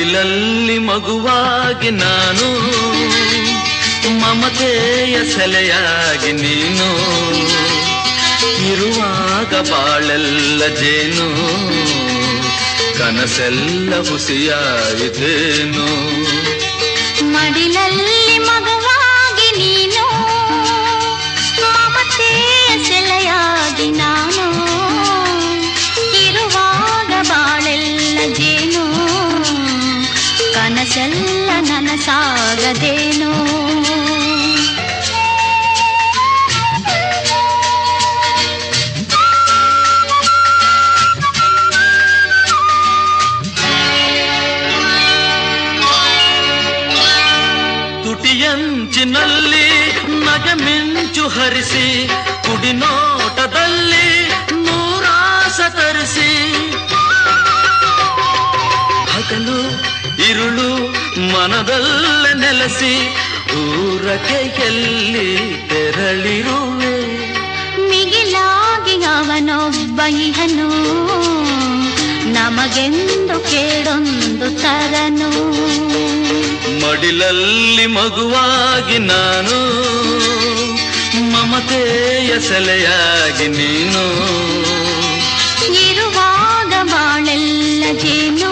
ಮಡಿಲಲ್ಲಿ ಮಗುವಾಗಿ ನಾನು ಮಮತೆಯ ಸೆಲೆಯಾಗಿ ನೀನು ಇರುವಾಗ ಬಾಳೆಲ್ಲ ಜೇನು ಕನಸೆಲ್ಲ ಹುಸಿಯಾಯಿತೇನು ಮಡಿಲಲ್ಲಿ ಮಗವಾಗಿ ನೀನು ಮಮತೆಯ ಸೆಲೆಯಾಗಿ ನಾನು ಇರುವಾಗ ಬಾಳೆಲ್ಲ ಜೇನು ಕನಸೆಲ್ಲ ನನಸಾಗದೇನು ತುಟಿಯಂಚಿನಲ್ಲಿ ನಗೆ ಮಿಂಚು ಹರಿಸಿ ಕುಡಿನೋಟದಲ್ಲಿ ನೂರಾಸ ತರಿಸಿ ಹಗಲು ಇರುಳು ಮನದಲ್ಲೇ ನೆಲೆಸಿ ಊರಕ್ಕೆ ಎಲ್ಲಿ ತೆರಳಿರುವೆ ಮಿಗಿಲಾಗಿ ಅವನೊಬ್ಬ ಇಹನು ನಮಗೆಂದು ಕೇಳೊಂದು ತರನು ಮಡಿಲಲ್ಲಿ ಮಗುವಾಗಿ ನಾನು ಮಮತೆಯ ಸೆಲೆಯಾಗಿ ನೀನು ಇರುವಾಗ ಬಾಳೆಲ್ಲ ಜೇನು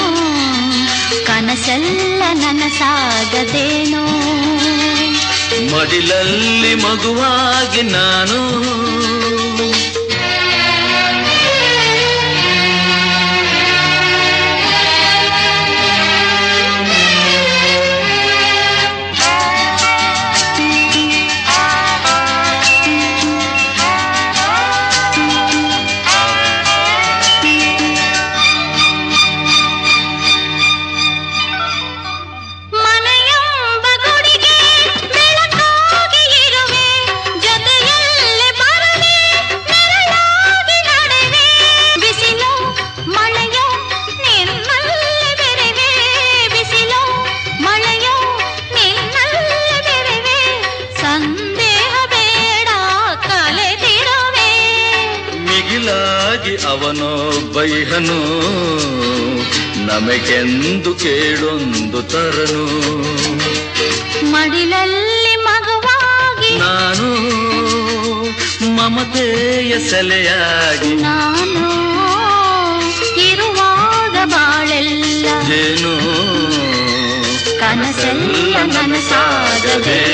ಕನಸೆಲ್ಲ ನನಸಾಗದೇನು ಮಡಿಲಲ್ಲಿ ಮಗುವಾಗಿ ನಾನು ಮನೆಯೆಂಬ ಗುಡಿಗೆ ಬೆಳಕಾಗಿ ಇರುವೆ ಜೊತೆಯಲ್ಲಿ ಬರಲಿ ನೆರಳಾಗಿ ನಡೆವೆ ಬಿಸಿಲು ಮಳೆಯೋ ನಿನ್ನಲ್ಲಿ ಬೆರೆವೆ ಬಿಸಿಲು ಮಳೆಯೋ ನಿನ್ನಲ್ಲಿ ಬೆರೆವೆ ಸಂದೇಹ ಬೇಡ ಕಲೆದಿರುವೆ ಮಿಗಿಲಾಗಿ ಅವನೋ ಬೈಹನು ನಮಗೆಂದು ಕೇಳೊಂದು ತರನು ಮಡಿಲಲ್ಲಿ ಮಗುವಾಗಿ ನಾನು ಮಮತೆಯ ಸೆಲೆಯಾಗಿ ನಾನು ಇರುವಾಗ ಬಾಳೆಲ್ಲ ಏನು ಕನಸೆಲ್ಲ ನನಸಾಗದೆ